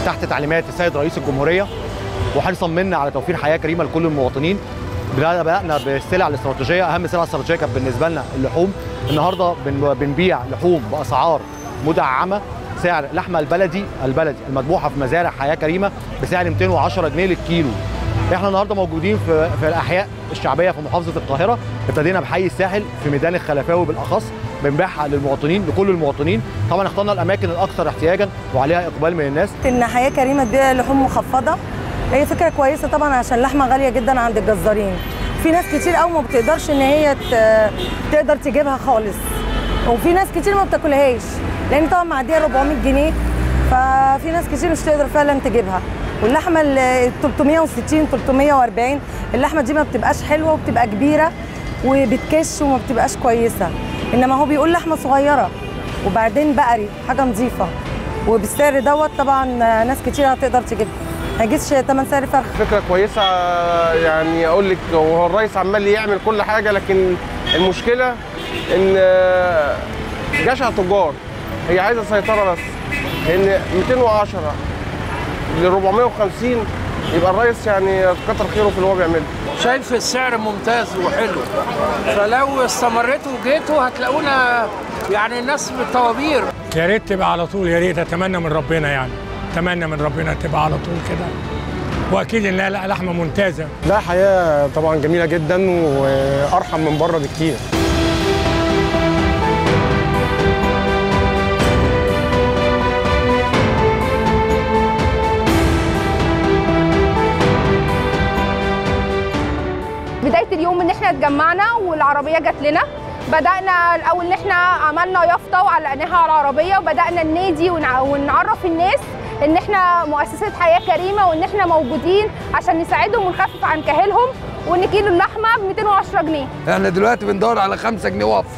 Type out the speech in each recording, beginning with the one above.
تحت تعليمات السيد رئيس الجمهوريه وحرصا منا على توفير حياه كريمه لكل المواطنين بدانا بالسلع الاستراتيجيه اهم سلع استراتيجيه كانت بالنسبه لنا اللحوم النهارده بن- بنبيع لحوم باسعار مدعمه سعر اللحمه البلدي البلدي المذبوحه في مزارع حياه كريمه بسعر 210 جنيه للكيلو احنا النهارده موجودين في في الاحياء الشعبيه في محافظه القاهره ابتدينا بحي الساحل في ميدان الخلفاوي بالاخص بنبيعها للمواطنين لكل المواطنين طبعا اخترنا الاماكن الاكثر احتياجا وعليها اقبال من الناس ان حياه كريمه تبيع لحوم مخفضه هي فكره كويسه طبعا عشان اللحمه غاليه جدا عند الجزارين في ناس كتير قوي ما بتقدرش ان هي ت- تقدر تجيبها خالص وفي ناس كتير ما بتاكلهاش لان طبعا معديه 400 جنيه ففي ناس كتير مش تقدر فعلا تجيبها واللحمه ال 360 340 اللحمه دي ما بتبقاش حلوه وبتبقى كبيره وبتكش وما بتبقاش كويسه انما هو بيقول لحمه صغيره وبعدين بقري حاجه نظيفه وبالسعر دوت طبعا ناس كتير هتقدر تجيبها ما يجيش تمن سعر فرخ فكره كويسه يعني اقول لك هو الرئيس عمال يعمل كل حاجه لكن المشكله ان جشع تجار هي عايزه سيطره بس ان 210 ل 450 يبقى الرئيس يعني كتر خيره في اللي هو بيعمله شايف السعر ممتاز وحلو فلو استمرتوا وجيتوا هتلاقونا يعني الناس بالطوابير يا ريت تبقى على طول يا ريت اتمنى من ربنا يعني اتمنى من ربنا تبقى على طول كده واكيد انها لا لحمه ممتازه لا حياه طبعا جميله جدا وارحم من بره بكتير بدايه اليوم ان احنا اتجمعنا والعربيه جات لنا بدانا الاول ان احنا عملنا يافطه وعلقناها على العربيه وبدانا النادي ونع- ونعرف الناس ان احنا مؤسسه حياه كريمه وان احنا موجودين عشان نساعدهم ونخفف عن كاهلهم وان كيلو اللحمه ب 210 جنيه احنا دلوقتي بندور على 5 جنيه وقف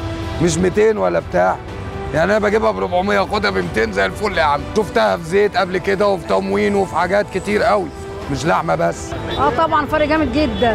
مش 200 ولا بتاع يعني انا بجيبها ب 400 واخدها ب 200 زي الفل يا عم شفتها في زيت قبل كده وفي تموين وفي حاجات كتير قوي مش لحمه بس اه طبعا فرق جامد جدا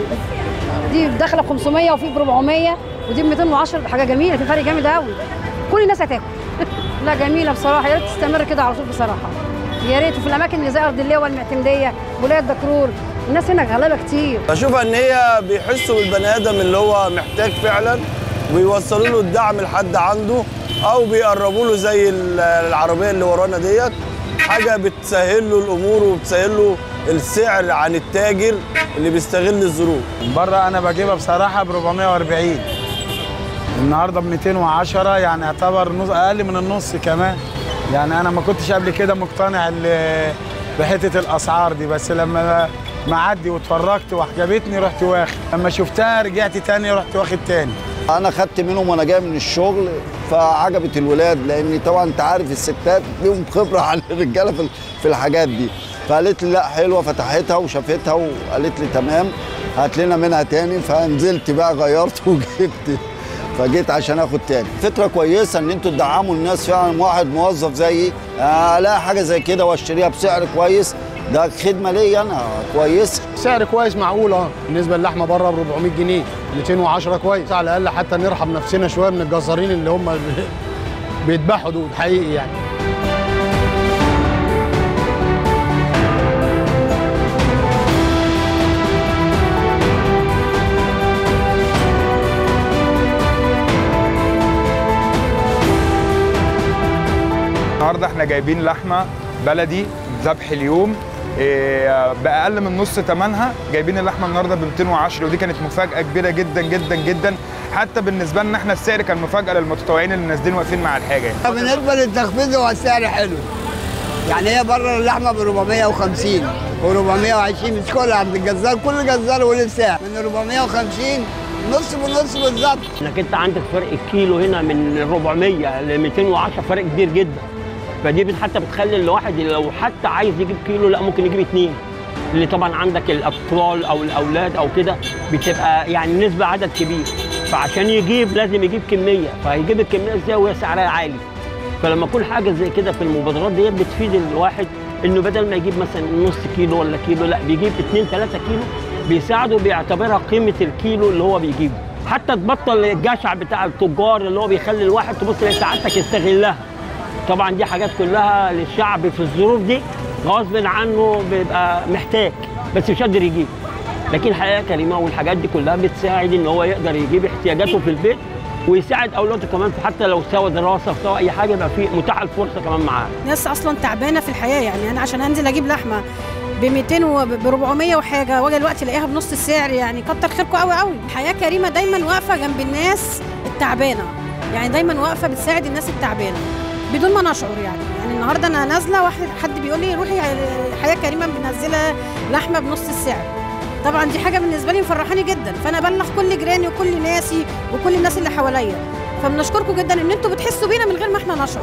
دي داخله ب 500 وفي ب 400 ودي ب 210 ده حاجه جميله في فرق جامد قوي كل الناس هتاكل لا جميله بصراحه يا ريت تستمر كده على طول بصراحه يا ريت وفي الاماكن اللي زي ارض اللواء المعتمديه ولايه دكرور الناس هنا غلابه كتير بشوفها ان هي بيحسوا بالبني ادم اللي هو محتاج فعلا ويوصلوا له الدعم لحد عنده او بيقربوا له زي ال- العربيه اللي ورانا ديت حاجه بتسهل له الامور وبتسهل له السعر عن التاجر اللي بيستغل الظروف بره انا بجيبها بصراحه ب 440 النهارده ب 210 يعني يعتبر نص اقل من النص كمان يعني انا ما كنتش قبل كده مقتنع ال- بحته الاسعار دي بس لما معدي واتفرجت وعجبتني رحت واخد لما شفتها رجعت تاني رحت واخد تاني انا خدت منهم وانا جاي من الشغل فعجبت الولاد لان طبعا انت عارف الستات ليهم خبره عن الرجاله في في الحاجات دي فقالت لي لا حلوه فتحتها وشافتها وقالت لي تمام هات لنا منها تاني فنزلت بقى غيرت وجبت فجيت عشان اخد تاني فكره كويسه ان انتوا تدعموا الناس فعلا واحد موظف زيي آه، الاقي حاجه زي كده واشتريها بسعر كويس ده خدمه ليا انا كويسه سعر كويس معقول اه بالنسبه للحمه بره ب 400 جنيه 210 كويس على الاقل حتى نرحم نفسنا شويه من الجزارين اللي هم بيذبحوا دول حقيقي يعني النهارده احنا جايبين لحمه بلدي ذبح اليوم إيه، باقل من نص ثمنها جايبين اللحمه النهارده ب 210 ودي كانت مفاجاه كبيره جدا جدا جدا حتى بالنسبه لنا احنا السعر كان مفاجاه للمتطوعين اللي نازلين واقفين مع الحاجه يعني. بالنسبه للتخفيض هو السعر حلو يعني هي بره اللحمه ب 450 و 420 مش كل عند الجزار كل جزار وله سعر من 450 نص بنص بالظبط انك انت عندك فرق الكيلو هنا من 400 ل 210 فرق كبير جدا فدي بت- حتى بتخلي الواحد لو حتى عايز يجيب كيلو لا ممكن يجيب اتنين اللي طبعا عندك الاطفال او الاولاد او كده بتبقى يعني نسبه عدد كبير فعشان يجيب لازم يجيب كميه فهيجيب الكميه ازاي وهي سعرها عالي فلما كل حاجه زي كده في المبادرات ديت بتفيد الواحد انه بدل ما يجيب مثلا نص كيلو ولا كيلو لا بيجيب 2 3 كيلو بيساعده بيعتبرها قيمه الكيلو اللي هو بيجيبه حتى تبطل الجشع بتاع التجار اللي هو بيخلي الواحد تبص لساعتك يستغلها طبعا دي حاجات كلها للشعب في الظروف دي غصب عنه بيبقى محتاج بس مش قادر يجيب لكن حياه كريمه والحاجات دي كلها بتساعد ان هو يقدر يجيب احتياجاته في البيت ويساعد اولاده كمان في حتى لو سوى دراسه سوى اي حاجه يبقى في متاحه الفرصه كمان معاه ناس اصلا تعبانه في الحياه يعني انا عشان انزل اجيب لحمه ب 200 وب 400 وحاجه واجي الوقت الاقيها بنص السعر يعني كتر خيركم قوي قوي حياه كريمه دايما واقفه جنب الناس التعبانه يعني دايما واقفه بتساعد الناس التعبانه بدون ما نشعر يعني يعني النهارده انا نازله واحد حد بيقول لي روحي حياه كريمه منزله لحمه بنص السعر طبعا دي حاجه بالنسبه لي مفرحاني جدا فانا ابلغ كل جيراني وكل ناسي وكل الناس اللي حواليا فبنشكركم جدا ان انتوا بتحسوا بينا من غير ما احنا نشعر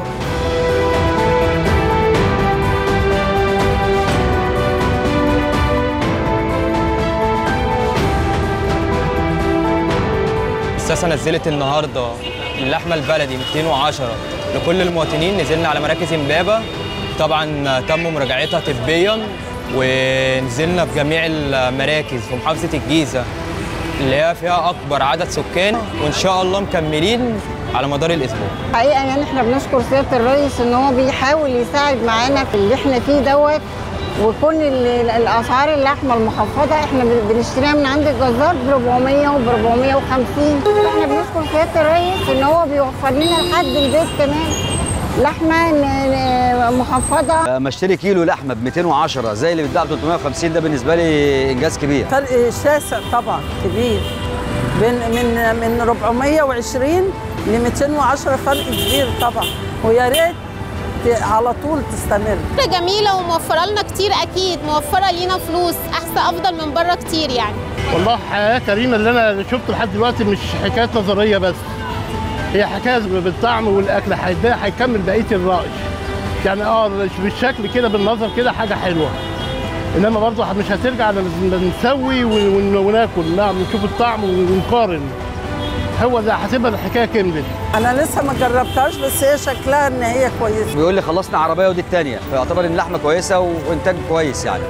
الساسة نزلت النهارده اللحمة البلدي 210 لكل المواطنين نزلنا على مراكز امبابة طبعا تم مراجعتها طبيا ونزلنا في جميع المراكز في محافظة الجيزة اللي هي فيها أكبر عدد سكان وإن شاء الله مكملين على مدار الأسبوع حقيقة يعني احنا بنشكر سيادة الرئيس ان هو بيحاول يساعد معانا في اللي احنا فيه دوت وكون ال- الاسعار اللحمه المخفضه احنا بن- بنشتريها من عند الجزار ب 400 وب 450 احنا بنشكر سياده الرئيس ان هو بيوفر لنا لحد البيت كمان لحمه ن- ن- مخفضه لما اشتري كيلو لحمه ب 210 زي اللي بيتباع ب 350 ده بالنسبه لي انجاز كبير فرق شاسع طبعا كبير بين من من 420 ل 210 فرق كبير طبعا ويا ريت ت- على طول تستمر فكرة جميلة وموفرة لنا كتير أكيد موفرة لينا فلوس أحسن أفضل من بره كتير يعني والله حياة كريمة اللي أنا شفته لحد دلوقتي مش حكاية نظرية بس هي حكاية بالطعم والأكل هيدا- هيكمل بقية الرأي يعني اه مش بالشكل كده بالنظر كده حاجة حلوة إنما برضه مش هترجع ن- نسوي ون- ون- وناكل لا نشوف الطعم ونقارن هو ده هتبقى الحكاية كملت انا لسه ما جربتهاش بس هي شكلها ان هي كويسه بيقول لي خلصنا عربيه ودي الثانيه فيعتبر ان اللحمه كويسه وانتاج كويس يعني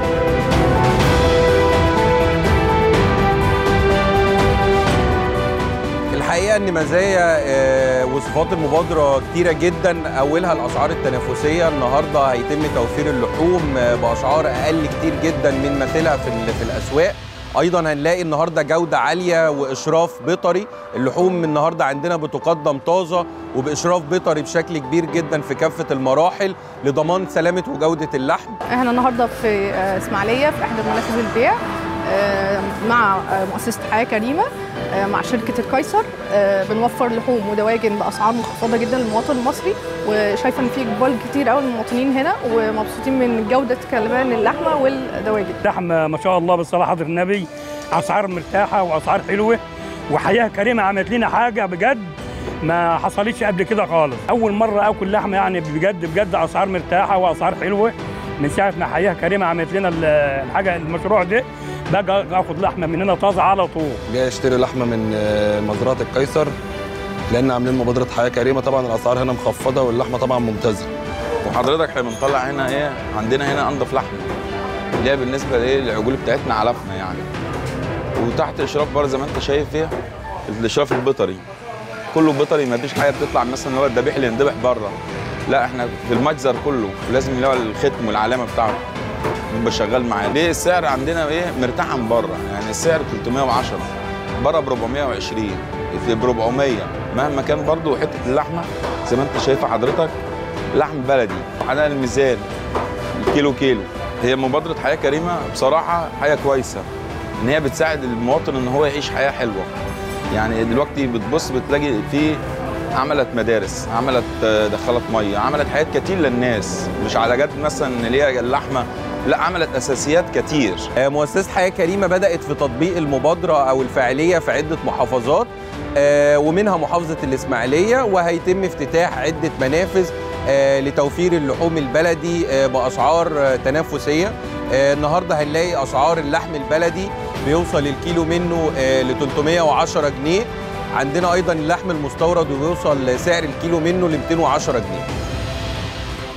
الحقيقه ان مزايا آه، وصفات المبادره كتيره جدا اولها الاسعار التنافسيه النهارده هيتم توفير اللحوم آه، باسعار اقل كتير جدا من مثيلها في ال- في الاسواق ايضا هنلاقي النهارده جوده عاليه واشراف بيطري اللحوم النهارده عندنا بتقدم طازه وباشراف بيطري بشكل كبير جدا في كافه المراحل لضمان سلامه وجوده اللحم احنا النهارده في آه، اسماعيليه في احدى منافذ البيع آه، مع آه، مؤسسه حياه كريمه آه، مع شركه القيصر آه، بنوفر لحوم ودواجن باسعار مخفضه جدا للمواطن المصري وشايفه ان في اقبال كتير قوي من المواطنين هنا ومبسوطين من جوده كمان اللحمه والدواجن لحم ما شاء الله بالصلاة حضرة النبي اسعار مرتاحه واسعار حلوه وحياه كريمه عملت لنا حاجه بجد ما حصلتش قبل كده خالص اول مره اكل لحمه يعني بجد بجد اسعار مرتاحه واسعار حلوه من ساعه ما حياه كريمه عملت لنا ال- الحاجه المشروع ده باجي اخد لحمه من هنا طازه على طول جاي اشتري لحمه من آه، مزرعه القيصر لان عاملين مبادره حياه كريمه طبعا الاسعار هنا مخفضه واللحمه طبعا ممتازه وحضرتك احنا بنطلع هنا ايه عندنا هنا انضف لحمه اللي هي بالنسبه لايه للعجول بتاعتنا علفنا يعني وتحت اشراف برضه زي ما انت شايف ايه الاشراف البيطري كله بيطري ما فيش حاجه بتطلع مثلا اللي هو الذبيح اللي ينذبح بره لا احنا في المجزر كله لازم اللي هو الختم والعلامه بتاعته يبقى شغال معانا ليه السعر عندنا ايه مرتاح عن بره يعني السعر 310 بره ب 420 ب 400 مهما كان برضه حته اللحمه زي ما انت شايفه حضرتك لحم بلدي على الميزان كيلو كيلو هي مبادره حياه كريمه بصراحه حاجه كويسه ان هي بتساعد المواطن ان هو يعيش حياه حلوه يعني دلوقتي بتبص بتلاقي في عملت مدارس عملت آه، دخلت ميه عملت حاجات كتير للناس مش على جد مثلا اللي هي اللحمه لا عملت اساسيات كتير آه، مؤسسة حياة كريمة بدأت في تطبيق المبادرة أو الفاعلية في عدة محافظات آه، ومنها محافظة الإسماعيلية وهيتم افتتاح عدة منافذ آه، لتوفير اللحوم البلدي آه، بأسعار آه، تنافسية آه، النهاردة هنلاقي أسعار اللحم البلدي بيوصل الكيلو منه ل 310 جنيه عندنا أيضا اللحم المستورد وبيوصل سعر الكيلو منه ل 210 جنيه